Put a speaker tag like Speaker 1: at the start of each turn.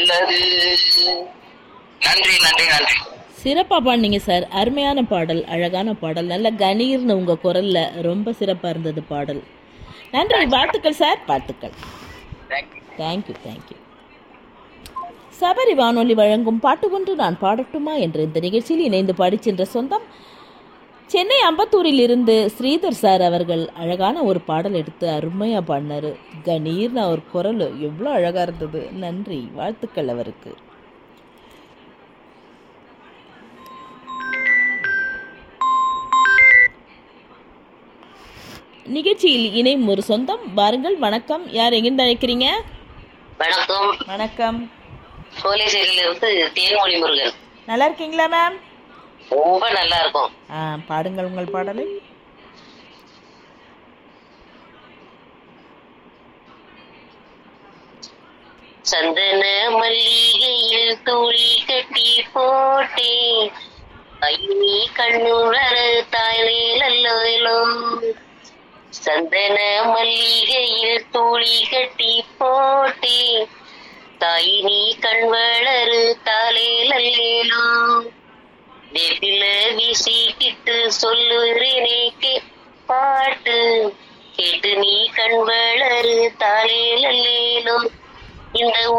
Speaker 1: நல்லது நன்றி நன்றி நன்றி
Speaker 2: சிறப்பா பாடினீங்க சார் அருமையான பாடல் அழகான பாடல் நல்ல கணீர்னு உங்க குரல்ல ரொம்ப சிறப்பா இருந்தது பாடல் நன்றி வாழ்த்துக்கள் சார் வாழ்த்துக்கள்
Speaker 1: தேங்க்யூ
Speaker 2: தேங்க்யூ தேங்க்யூ சபரி வானொலி வழங்கும் பாட்டு ஒன்று நான் பாடட்டுமா என்ற இந்த நிகழ்ச்சியில் இணைந்து பாடிச் சென்ற சொந்தம் சென்னை அம்பத்தூரில் இருந்து ஸ்ரீதர் சார் அவர்கள் அழகான ஒரு பாடல் எடுத்து அருமையாக பாடினாரு கணீர்னு அவர் குரல் எவ்வளோ அழகாக இருந்தது நன்றி வாழ்த்துக்கள் அவருக்கு நிகழ்ச்சியில் இணையும் ஒரு சொந்தம் வாருங்கள் வணக்கம் யார் எங்கிருந்து அழைக்கிறீங்க
Speaker 3: வணக்கம்
Speaker 2: வணக்கம்
Speaker 3: சோழேஸ்வரியில இருந்து தேன்மொழி முருகன்
Speaker 2: நல்லா இருக்கீங்களா மேம்
Speaker 3: ரொம்ப நல்லா இருக்கும்
Speaker 2: ஆ பாடுங்கள் உங்கள் பாடலை
Speaker 3: சந்தன மல்லிகையில் துளி கட்டி போட்டேன் ஐனி கண்ணுணர தாயிலோ சந்தன மல்லிகையில் துளி கட்டி போட்டேன் தாய் நீ கண் வளரு தாலேலோ வேப்பில வீசிக்கிட்டு சொல்லுறேனே கே பாட்டு கேட்டு நீ கண் வளரு தாலேலோ இந்த